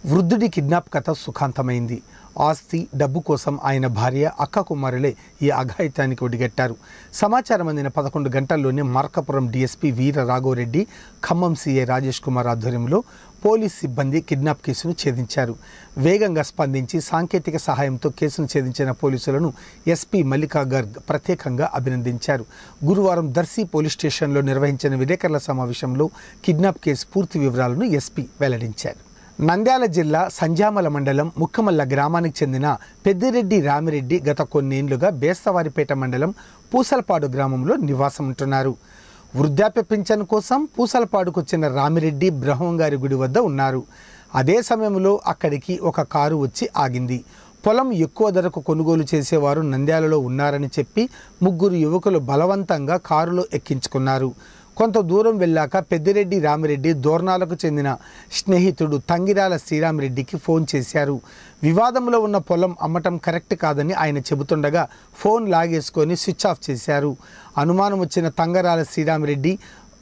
వృద్ధుడి kidnap కథ సుఖాంతమైంది ఆస్తి డబ్బు కోసం ఆయన భార్య అక్క కుమారులే ఈ అఘాయిత్యానికి ఒడిగట్టారు సమాచారం అందిన పదకొండు గంటల్లోనే మార్కాపురం డీఎస్పీ వీర రాఘవరెడ్డి ఖమ్మం సీఏ రాజేష్ కుమార్ ఆధ్వర్యంలో పోలీస్ సిబ్బంది కిడ్నాప్ కేసును ఛేదించారు వేగంగా స్పందించి సాంకేతిక సహాయంతో కేసును ఛేదించిన పోలీసులను ఎస్పీ మల్లికా గర్గ్ ప్రత్యేకంగా అభినందించారు గురువారం దర్శి పోలీస్ స్టేషన్లో నిర్వహించిన విలేకరుల సమావేశంలో కిడ్నాప్ కేసు పూర్తి వివరాలను ఎస్పీ వెల్లడించారు నంద్యాల జిల్లా సంజామల మండలం ముక్కమల్ల గ్రామానికి చెందిన పెద్దిరెడ్డి రామిరెడ్డి గత కొన్నేళ్లుగా బేస్తవారిపేట మండలం పూసలపాడు గ్రామంలో నివాసం ఉంటున్నారు వృద్ధాప్య పింఛన్ కోసం పూసలపాడుకు వచ్చిన రామిరెడ్డి బ్రహ్మంగారి గుడి వద్ద ఉన్నారు అదే సమయంలో అక్కడికి ఒక కారు వచ్చి ఆగింది పొలం ఎక్కువ ధరకు కొనుగోలు చేసేవారు నంద్యాలలో ఉన్నారని చెప్పి ముగ్గురు యువకులు బలవంతంగా కారులో ఎక్కించుకున్నారు కొంత దూరం వెళ్ళాక పెద్దిరెడ్డి రామిరెడ్డి దోర్నాలకు చెందిన స్నేహితుడు తంగిరాల శ్రీరామిరెడ్డికి ఫోన్ చేశారు వివాదంలో ఉన్న పొలం అమ్మటం కరెక్ట్ కాదని ఆయన చెబుతుండగా ఫోన్ లాగేసుకొని స్విచ్ ఆఫ్ చేశారు అనుమానం వచ్చిన తంగరాల శ్రీరామిరెడ్డి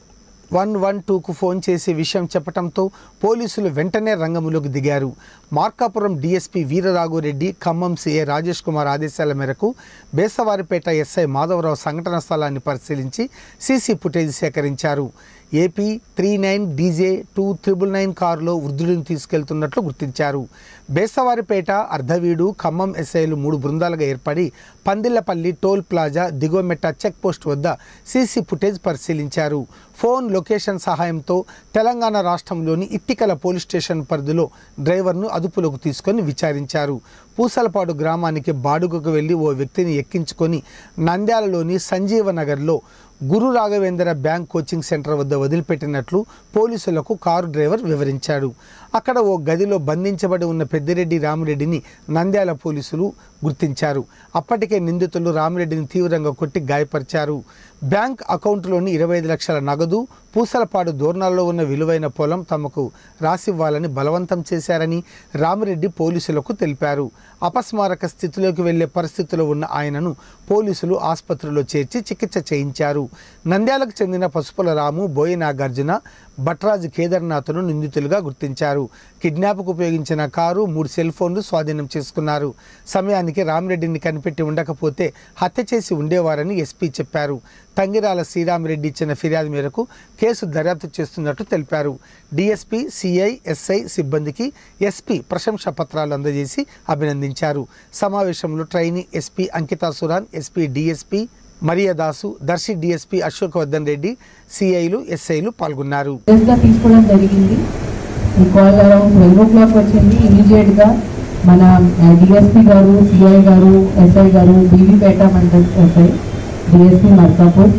వన్ వన్ టూకు ఫోన్ చేసి విషయం చెప్పడంతో పోలీసులు వెంటనే రంగంలోకి దిగారు మార్కాపురం డీఎస్పీ వీరరాఘురెడ్డి ఖమ్మం సీఏ రాజేష్ కుమార్ ఆదేశాల మేరకు బేసవారిపేట ఎస్ఐ మాధవరావు సంఘటన స్థలాన్ని పరిశీలించి సీసీ ఫుటేజ్ సేకరించారు AP three nine DJ two triple nine కారులో వృద్ధులను తీసుకెళ్తున్నట్లు గుర్తించారు బేసవారిపేట అర్ధవీడు ఖమ్మం ఎస్ఐలు మూడు బృందాలుగా ఏర్పడి Pandillapalli toll plaza Diguvametta check post వద్ద సీసీ ఫుటేజ్ పరిశీలించారు ఫోన్ లొకేషన్ సహాయంతో తెలంగాణ రాష్ట్రంలోని ఇట్టికల పోలీస్ స్టేషన్ పరిధిలో డ్రైవర్ను అదుపులోకి తీసుకొని విచారించారు పూసలపాడు గ్రామానికి బాడుగకు వెళ్లి ఓ వ్యక్తిని ఎక్కించుకొని నంద్యాలలోని సంజీవ నగర్లో Guru Raghavendra bank coaching centre వద్ద వదిలిపెట్టినట్లు పోలీసులకు కారు డ్రైవర్ వివరించాడు అక్కడ ఓ గదిలో బంధించబడి ఉన్న పెద్దిరెడ్డి రామిరెడ్డిని నంద్యాల పోలీసులు గుర్తించారు అప్పటికే నిందితులు రామిరెడ్డిని తీవ్రంగా కొట్టి గాయపరిచారు బ్యాంక్ అకౌంట్లోని ఇరవై ఐదు లక్షల నగదు పూసలపాడు దూర్నాల్లో ఉన్న విలువైన పొలం తమకు రాసివ్వాలని బలవంతం చేశారని రామిరెడ్డి పోలీసులకు తెలిపారు అపస్మారక స్థితిలోకి వెళ్లే పరిస్థితిలో ఉన్న ఆయనను పోలీసులు ఆసుపత్రిలో చేర్చి చికిత్స చేయించారు నంద్యాలకు చెందిన పసుపుల రాము బోయి నాగార్జున భట్రాజు కేదార్నాథ్ను నిందితులుగా గుర్తించారు కిడ్నాప్కు ఉపయోగించిన కారు మూడు సెల్ ఫోన్లు స్వాధీనం చేసుకున్నారు సమయానికి రామిరెడ్డిని కనిపెట్టి ఉండకపోతే హత్య చేసి ఉండేవారని ఎస్పీ చెప్పారు తంగిరాల శ్రీరామిరెడ్డి ఇచ్చిన ఫిర్యాదు మేరకు కేసు దర్యాప్తు చేస్తున్నట్టు తెలిపారు డీఎస్పీ సిఐ ఎస్ఐ సిబ్బందికి ఎస్పీ ప్రశంసా పత్రాలు అందజేసి అభినందించారు సమావేశంలో trainee SP Ankita Suran SP DSP Mariyadasu Darsi DSP Ashok Vardhan Reddy సిఐలు ఎస్ఐలు పాల్గొన్నారు గా తీసుకోవడం జరిగింది ఈ call around twelve o'clock వచ్చింది ఇమీడియట్ గా మన డిఎస్పీ గారు సిఐ గారు ఎస్ఐ గారు BV Peta mandal SI DSP Markapur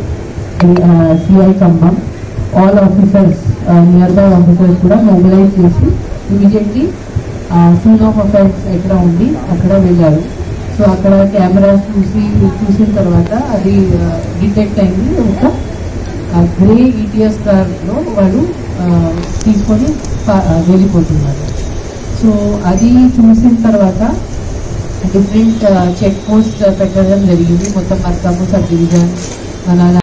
CI Khammam all officers nearby officers కూడా మొబిలైజ్ చేసి ఇమీడియట్లీ సీన్ ఆఫ్ అఫైర్స్ ఎక్కడ ఉంది అక్కడ వెళ్ళారు సో అక్కడ కెమెరాస్ చూసి చూసిన తర్వాత అది డిటెక్ట్ అయింది ఒక గ్రే ఈటీఎస్ కార్లో వాళ్ళు ఆ, తీసుకొని పా- ఆ, వెళ్ళిపోతున్నారు సో అది చూసిన తర్వాత డిఫరెంట్ చెక్ పోస్ట్ పెట్టడం జరిగింది మొత్తం మర్కాపు సబ్ డివిజన్ మన